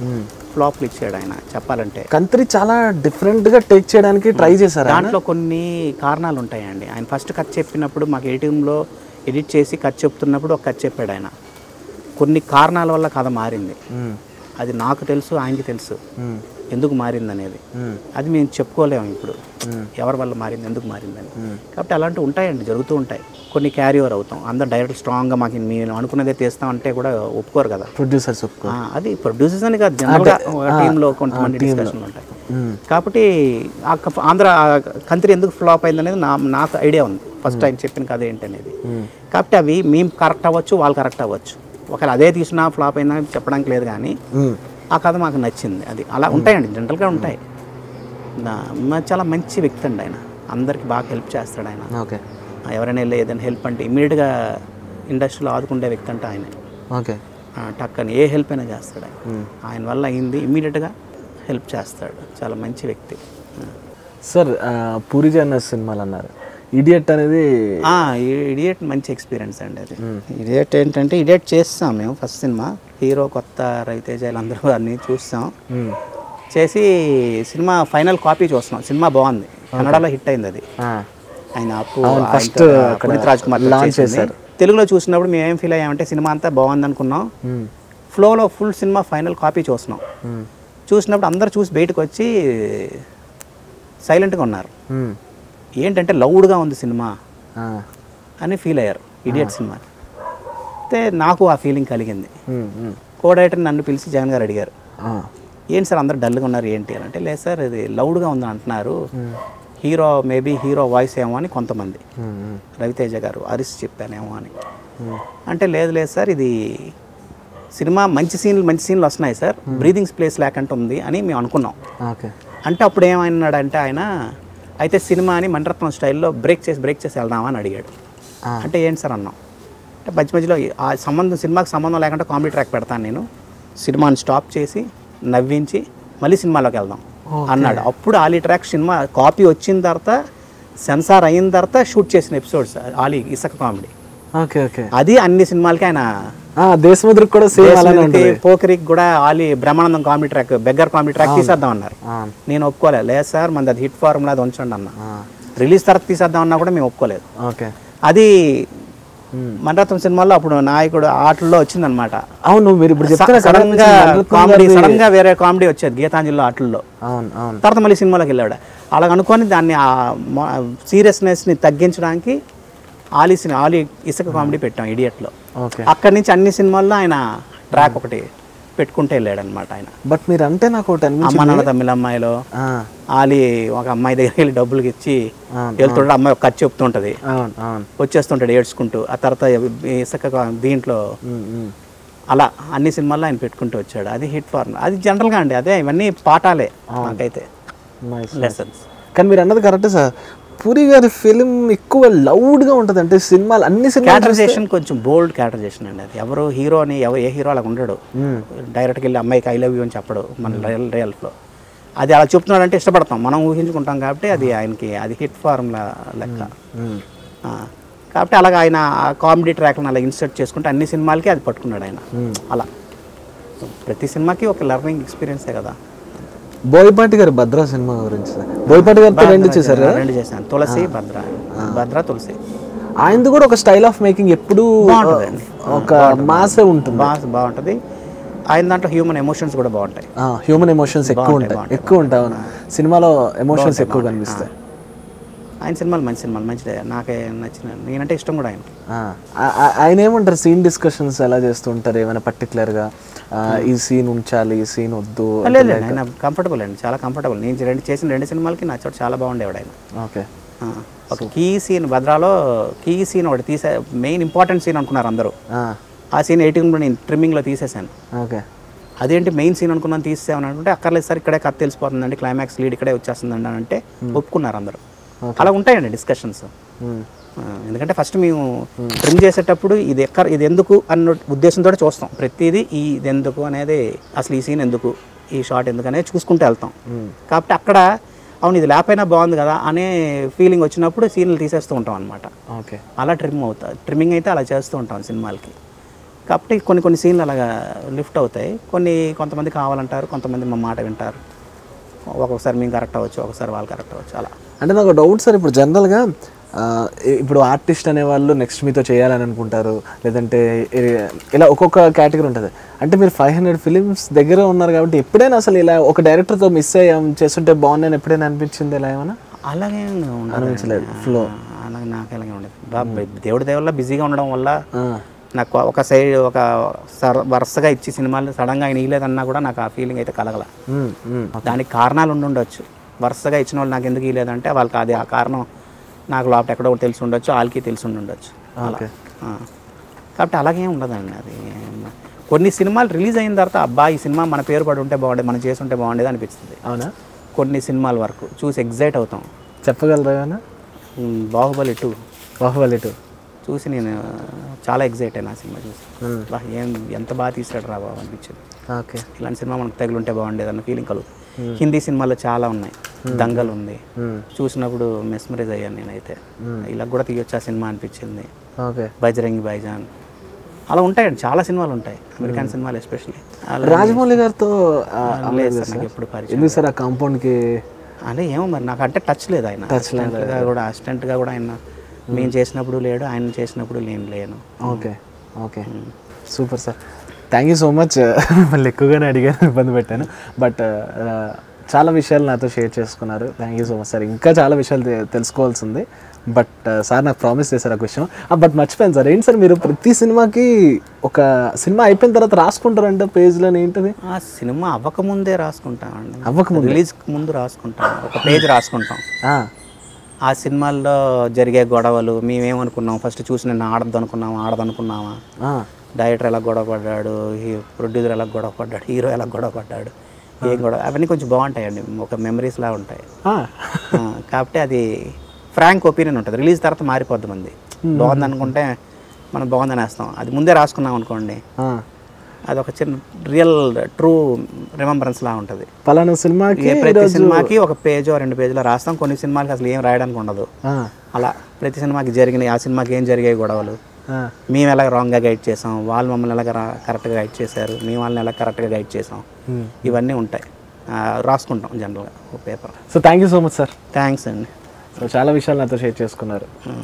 ఫ్లాప్లు ఇచ్చాడు ఆయన చెప్పాలంటే కంత్రి చాలా డిఫరెంట్ గా టేక్ చేయడానికి ట్రై చేశారు దాంట్లో కొన్ని కారణాలు ఉంటాయండి ఆయన ఫస్ట్ కథ చెప్పినప్పుడు మాకు ఏటీఎంలో ఎడిట్ చేసి కథ చెప్తున్నప్పుడు ఒక కథ చెప్పాడు ఆయన కొన్ని కారణాల వల్ల కథ మారింది అది నాకు తెలుసు ఆయనకి తెలుసు ఎందుకు మారింది అనేది అది మేము చెప్పుకోలేము ఇప్పుడు ఎవరి వల్ల మారింది ఎందుకు మారిందని కాబట్టి అలాంటివి ఉంటాయండి జరుగుతూ ఉంటాయి కొన్ని క్యారీ ఓవర్ అవుతాం అందరు డైరెక్ట్ స్ట్రాంగ్గా మాకు మేము అనుకున్నదే తీస్తాం అంటే కూడా ఒప్పుకోరు కదా ప్రొడ్యూసర్స్ ఒప్పుకో ఆ, అది ప్రొడ్యూసర్స్ అని కాదు జనరల్గా టీంలో కొంతమంది డిస్కషన్లు ఉంటాయి కాబట్టి ఆ క- ఆంధ్ర కంట్రీ ఎందుకు ఫ్లాప్ అయింది అనేది నా నాకు ఐడియా ఉంది ఫస్ట్ టైం చెప్పిన కథ ఏంటి అనేది కాబట్టి అవి మేము కరెక్ట్ అవ్వచ్చు వాళ్ళు కరెక్ట్ అవ్వచ్చు ఒకవేళ అదే తీసినా ఫ్లాప్ అయిందని చెప్పడానికి లేదు కానీ ఆ కథ మాకు నచ్చింది అది అలా ఉంటాయండి జనరల్గా ఉంటాయి నా- మ- చాలా మంచి వ్యక్తి అండి ఆయన అందరికి బాగా హెల్ప్ చేస్తాడు ఆయన ఓకే ఆ, ఎవరైనా వెళ్ళి ఏదైనా హెల్ప్ అంటే ఇమీడియట్గా ఇండస్ట్రీలో ఆదుకుండే వ్యక్తి అంటే ఆయనే ఓకే ఆ, టక్కని ఏ హెల్ప్ అయినా చేస్తాడు ఆయన ఆయన వల్ల అయింది ఇమ్మీడియట్గా హెల్ప్ చేస్తాడు చాలా మంచి వ్యక్తి సార్ పూరి జగన్నాథ్ సినిమాలు అన్నారు ఇడియట్ అనేది ఇడియట్ మంచి ఎక్స్పీరియన్స్ అండి అది ఇడియట్ ఏంటంటే ఇడియట్ చేస్తాం మేము ఫస్ట్ సినిమా హీరో కొత్త రవితేజ అందరూ అన్నీ చూస్తాం మ్మ్. చేసి సినిమా ఫైనల్ కాపీ చూస్తున్నాం సినిమా బాగుంది కన్నడలో హిట్ అయింది అది ఆ, ఆయన అప్పు అవును, ఆయనతో first అక్కడ పునీత్ రాజ్ కుమార్ launch చేశారు. తెలుగులో చూసినప్పుడు మేము ఏం ఫీల్ అయ్యామంటే సినిమా అంతా బాగుంది అనుకున్నాం మ్మ్. ఫ్లోలో ఫుల్ సినిమా ఫైనల్ కాపీ చూస్తున్నాం మ్మ్. చూసినప్పుడు అందరు చూసి బయటకు వచ్చి సైలెంట్గా ఉన్నారు మ్మ్. ఏంటంటే లౌడ్గా ఉంది సినిమా ఆ, అని ఫీల్ అయ్యారు ఇడియట్ సినిమా అయితే నాకు ఆ ఫీలింగ్ కలిగింది మ్మ్. మ్మ్. కో డైరెక్టర్ నన్ను పిలిచి జగన్ గారు అడిగారు ఆ, ఏంటి సార్ అందరు డల్గా ఉన్నారు ఏంటి అని అంటే లేదు సార్ ఇది లౌడ్గా ఉందని అంటున్నారు హీరో మేబీ హీరో వాయిస్ ఏమో అని కొంతమంది మ్మ్. మ్మ్. రవితేజ గారు అరిసి చెప్పానేమో అని అంటే లేదు లేదు సార్ ఇది సినిమా మంచి సీన్లు మంచి సీన్లు వస్తున్నాయి సార్ బ్రీదింగ్ ప్లేస్ లేకుండా ఉంది అని మేము అనుకున్నాం ఓకే అంటే అప్పుడు ఏమన్నాడంటే ఆయన అయితే సినిమాని మణిరత్నం స్టైల్లో బ్రేక్ చేసి బ్రేక్ చేసి వెళ్దామా అని అడిగాడు ఆ. అంటే ఏంటి సార్ అన్నాం అంటే మధ్య మధ్యలో ఆ సంబంధం సినిమాకి సంబంధం లేకుండా కామెడీ ట్రాక్ పెడతాను నేను సినిమాని స్టాప్ చేసి నవ్వించి మళ్ళీ సినిమాలోకి వెళ్దాం అన్నాడు అప్పుడు ఆలీ ట్రాక్ సినిమా కాపీ వచ్చిన తర్వాత సెన్సార్ అయిన తర్వాత షూట్ చేసిన ఎపిసోడ్స్ ఆలీ ఇసక కామెడీ ఓకే ఓకే అది అన్ని సినిమాలకి ఆయన ఆ, దేశముద్రకు కూడా సేమ్ అలానే దేశముద్రకి, ఉంటుంది పోకిరికి కూడా Ali Brahmanandam comedy track beggar comedy track తీసేద్దాం అన్నారు ఆ, నేను ఒప్పుకోలేదు లేదు సార్ మనది అది హిట్ ఫార్ములా అది ఉంచండి అన్న ఆ, రిలీజ్ తర్వాత తీసేద్దాం అన్నా కూడా మేము ఒప్పుకోలేదు ఓకే అది మ్మ్. మణరత్నం సినిమాలో అప్పుడు నాయకుడు ఆటల్లో వచ్చిందనమాట అవును మీరు ఇప్పుడు చెప్తున్న సడన్ గా మణిరత్నం కామెడీ గారిది- సడన్ గా వేరే కామెడీ వచ్చేది గీతాంజలిలో ఆటల్లో అవును అవును తర్వాత మళ్ళీ సినిమాలోకి వెళ్ళాడు అలా అనుకొని దాన్ని ఆ సీరియస్నెస్ని తగ్గించడానికి ఆలీ సినిమా ఆలీ ఇసుక కామెడీ పెట్టాం ఇడియట్లో ఓకే అక్కడి నుంచి అన్ని సినిమాల్లో ఆయన ట్రాక్ ఒకటి పెట్టుకుంటే వెళ్ళాడు అనమాట ఆయన బట్ మీరు అంటే నాకు ఒకటి అమ్మ అనిపించింది నాన్న తమిళ అమ్మాయిలో ఆ, ఆలి ఒక అమ్మాయి దగ్గరికి వెళ్ళి డబ్బులకి ఇచ్చి అవును, వెళ్తుంటే అమ్మాయి ఒక కథ చెప్తుంటది అవును అవును వచ్చేస్తుంటాడు ఏడ్చుకుంటూ ఆ తర్వాత ఇసుక దీంట్లో మ్మ్, మ్మ్. అలా అన్ని సినిమాల్లో ఆయన పెట్టుకుంటూ వచ్చాడు అది హిట్ ఫార్మ్ అది జనరల్గా అండి అదే ఇవన్నీ పాఠాలే నాకైతే Nice. లెసన్స్ కానీ మీరు అన్నది కరెక్టే సార్ పూరి గారి ఫిలిం ఎక్కువ లౌడ్ గా ఉంటది అంటే సినిమాలు అన్ని సినిమాలు క్యాటరైజేషన్ కొంచెం బోల్డ్ క్యాటరైజేషన్ అండి అది ఎవరు హీరో అని ఎవరు ఏ హీరో అలా ఉండడు డైరెక్ట్గా వెళ్ళి అమ్మాయికి ఐ లవ్ యూ అని చెప్పడు మన రియల్ రియల్ఫ్లో అది అలా చెప్తున్నాడంటే ఇష్టపడతాం మనం ఊహించుకుంటాం కాబట్టి అది ఆయనకి అది హిట్ ఫార్ములా లెక్క మ్మ్. ఆ, కాబట్టి అలాగ ఆయన కామెడీ ట్రాక్లను అలా ఇన్సర్ట్ చేసుకుంటే అన్ని సినిమాలకి అది పట్టుకున్నాడు ఆయన అలా ప్రతి సినిమాకి ఒక లెర్నింగ్ ఎక్స్పీరియన్సే కదా బోయపాటి గారి భద్ర సినిమా గురించి సార్ బోయపాటి గారితో రెండు చేశారు కదా? రెండు చేశాను తులసి భద్ర భద్ర తులసి ఆయనది కూడా ఒక స్టైల్ ఆఫ్ మేకింగ్ ఎప్పుడు బాగుంటుందండి. ఒక మాసే ఉంటుంది బాగా బాగుంటుంది ఆయన దాంట్లో హ్యూమన్ ఎమోషన్స్ కూడా బాగుంటాయి హ్యూమన్ ఎమోషన్స్ ఎక్కువ ఉంటాయి ఎక్కువ ఉంటాయి అవును. సినిమాలో ఎమోషన్స్ ఎక్కువ కనిపిస్తాయి ఆయన సినిమాలు మంచి సినిమాలు మంచిదే నాకే నచ్చిన నేనంటే ఇష్టం కూడా ఆయన ఆ, ఆ- ఆ- ఆయన ఏమంటారు సీన్ డిస్కషన్స్ ఎలా చేస్తుంటారు ఏమైనా పర్టికులర్ గా ఆ, ఈ సీన్ ఉంచాలి ఈ సీన్ వద్దు లేదు లేదు, ఆయన కంఫర్టబుల్ అండి చాలా కంఫర్టబుల్ నేను రెండు చేసిన రెండు సినిమాలకి నా చోట చాలా బాగుండేవాడు ఆయన ఓకే ఆ, ఒక కీ సీన్ భద్రాలో కీ సీన్ ఒకటి తీసే మెయిన్ ఇంపార్టెంట్ సీన్ అనుకున్నారు అందరూ ఆ సీన్ ఎయిటింగ్లో నేను ట్రిమ్మింగ్లో తీసేశాను ఓకే అదేంటి మెయిన్ సీన్ అనుకున్నాను తీసేసామని అనుకుంటే అక్కర్లేదు సార్ ఇక్కడే కథ తెలిసిపోతుందండి క్లైమాక్స్ లీడ్ ఇక్కడే వచ్చేస్తుందండి అని అంటే ఒప్పుకున్నారు అందరూ అలా ఉంటాయండి డిస్కషన్స్ ఎందుకంటే ఫస్ట్ మేము ట్రిమ్ చేసేటప్పుడు ఇది ఎక్కడ ఇది ఎందుకు అన్న ఉద్దేశంతో చూస్తాం ప్రతిదీ ఈ ఇది ఎందుకు అనేది అసలు ఈ సీన్ ఎందుకు ఈ షాట్ ఎందుకు అనేది చూసుకుంటూ వెళ్తాం కాబట్టి అక్కడ అవును ఇది లేకపోయినా బాగుంది కదా అనే ఫీలింగ్ వచ్చినప్పుడు సీన్లు తీసేస్తూ ఉంటాం అనమాట ఓకే అలా ట్రిమ్ అవుతా ట్రిమ్మింగ్ అయితే అలా చేస్తూ ఉంటాం సినిమాలకి కాబట్టి కొన్ని కొన్ని సీన్లు అలాగా లిఫ్ట్ అవుతాయి కొన్ని కొంతమంది కావాలంటారు కొంతమంది మా మాట వింటారు ఒక్కొక్కసారి మేము కరెక్ట్ అవ్వచ్చు ఒకసారి వాళ్ళు కరెక్ట్ అవ్వచ్చు అలా అంటే నాకు డౌట్ సార్ ఇప్పుడు జనరల్గా ఆ, ఇప్పుడు ఆర్టిస్ట్ అనేవాళ్ళు నెక్స్ట్ మీతో చేయాలని అనుకుంటారు లేదంటే ఏ- ఇలా ఒక్కొక్క కేటగిరీ ఉంటుంది అంటే మీరు ఫైవ్ హండ్రెడ్ ఫిలిమ్స్ దగ్గర ఉన్నారు కాబట్టి ఎప్పుడైనా అసలు ఇలా ఒక డైరెక్టర్తో మిస్ అయ్యాం చేస్తుంటే బాగుందని ఎప్పుడైనా అనిపించింది ఇలా ఏమైనా అలాగే అనిపించలేదు, ఉండదు flow. అలాగే నాకు అలాగే ఉండదు బాబు దేవుడి దేవుళ్ళ బిజీగా ఉండడం వల్ల ఆ, నాకు ఒక సైడ్ ఒక సర- వరుసగా ఇచ్చి సినిమాలు సడన్గా ఆయన ఇవ్వలేదన్నా కూడా నాకు ఆ ఫీలింగ్ అయితే కలగల ఉమ్, ఉమ్, దానికి కారణాలు ఉండి ఉండొచ్చు వరుసగా ఇచ్చిన వాళ్ళు నాకు ఎందుకు ఇవ్వలేదంటే వాళ్ళకి అది ఆ కారణం నాకు లోపల ఎక్కడో ఒకటి తెలిసి ఉండొచ్చు వాళ్ళకి తెలిసి ఉండి ఉండొచ్చు అలా. ఓకే. ఆ. కాబట్టి అలాగే ఉండదండి అది కొన్ని సినిమాలు రిలీజ్ అయిన తర్వాత అబ్బా ఈ సినిమా మన పేరు పడి ఉంటే బాగుండేది మనం చేసి ఉంటే బాగుండేది అనిపిస్తుంది అవునా కొన్ని సినిమాల వరకు చూసి ఎగ్జైట్ అవుతాం చెప్పగలరా ఏమైనా ఉమ్, బాహుబలి టూ బాహుబలి టూ చూసి నేను చాలా ఎగ్జైట్ అయినా ఆ సినిమా చూసి బా ఏం ఎంత బాగా తీసాడు రా బాబు అనిపించింది ఓకే ఇలాంటి సినిమా మనకు తగిలింటే బాగుండేది అన్న ఫీలింగ్ కలుగుతుంది హిందీ సినిమాలో చాలా ఉన్నాయి దంగల్ ఉంది చూసినప్పుడు మెస్మరైజ్ అయ్యాను నేనైతే ఇలా కూడా తీయొచ్చు ఆ సినిమా అనిపించింది ఓకే బజరంగి బైజాన్ అలా ఉంటాయండి చాలా సినిమాలు ఉంటాయి అమెరికన్ సినిమాలు ఎస్పెషల్లీ రాజమౌళి గారితో ఆ, లేదు సార్ నాకు ఎప్పుడు పరిచయం ఎందుకు సార్ ఆ కాంపౌండ్కి అంటే ఏమో మరి నాకు అంటే టచ్ లేదు ఆయన అసిస్టెంట్గా కూడా అసిస్టెంట్గా కూడా ఆయన మేము చేసినప్పుడు లేడు ఆయన చేసినప్పుడు నేను లేను okay okay super sir thank you so much మళ్ళీ ఎక్కువగానే అడిగాను ఇబ్బంది పెట్టాను బట్ చాలా విషయాలు నాతో షేర్ చేసుకున్నారు thank you so much sir ఇంకా చాలా విషయాలు తె- తెలుసుకోవాల్సింది బట్ సార్ నాకు ప్రామిస్ చేశారు ఆ విషయం బట్ మర్చిపోయాను సార్ ఏంటి సార్ మీరు ప్రతి సినిమాకి ఒక సినిమా అయిపోయిన తర్వాత రాసుకుంటారంట పేజ్లో ఏంటిది ఆ సినిమా అవ్వకముందే రాసుకుంటామండి అవ్వకముందే? రిలీజ్ ముందు రాసుకుంటాం ఒక పేజ్ రాసుకుంటాం ఆ, ఆ సినిమాల్లో జరిగే గొడవలు మేమేమనుకున్నాం ఫస్ట్ చూసి నిన్న ఆడద్దు అనుకున్నామా ఆడదు అనుకున్నామా ఆ, డైరెక్టర్ ఎలా గొడవ పడ్డాడు ప్రొడ్యూసర్ ఎలా గొడవ పడ్డాడు హీరో ఎలా గొడవ పడ్డాడు ఏం గొడవ అవన్నీ కొంచెం బాగుంటాయండి ఒక మెమరీస్ లా ఉంటాయి ఆ, ఆ, కాబట్టి అది ఫ్రాంక్ ఒపీనియన్ ఉంటుంది రిలీజ్ తర్వాత మారిపోద్ది మంది బాగుంది అనుకుంటే మనం బాగుందని వేస్తాం అది ముందే రాసుకున్నాం అనుకోండి ఆ. అది ఒక చిన్న రియల్ ట్రూ రిమెంబరెన్స్ లా ఉంటుంది పలానా సినిమాకి ఏ ప్రతి సినిమాకి ఒక పేజో రెండు పేజీలో రాస్తాం కొన్ని సినిమాలకి అసలు ఏం రాయడానికి ఉండదు ఆ, అలా ప్రతి సినిమాకి జరిగినాయి ఆ సినిమాకి ఏం జరిగాయి గొడవలు ఆ, మేము ఎలా రాంగ్గా గైడ్ చేసాం వాళ్ళు మమ్మల్ని ఎలా కరెక్ట్గా గైడ్ చేశారు మేము వాళ్ళని ఎలా కరెక్ట్గా గైడ్ చేసాం Hmm. ఇవన్నీ ఉంటాయి ఆ, రాసుకుంటాం జనరల్గా ఒక paper so thank you so much sir thanks అండి సో చాలా విషయాలు నాతో షేర్ చేసుకున్నారు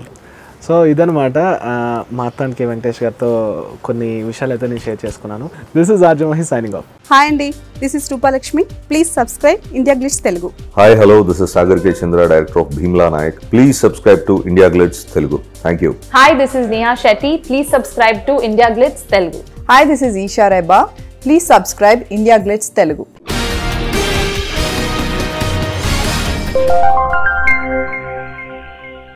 సో ఇదనమాట ఆ, మా అత్తానికి వెంకటేష్ గారితో కొన్ని విషయాలు అయితే నేను షేర్ చేసుకున్నాను this is Arjamahi signing off hi అండి this is Roopalakshmi please subscribe India Glitz Telugu Hi, hello, this is Sagar K. Chandra, director of Bhimla Nayak. Please subscribe to India Glitz Telugu. Thank you. Hi, this is Neha Shetty. Please subscribe to India Glitz Telugu. Hi this is Eesha Rebba please subscribe India Glitz Telugu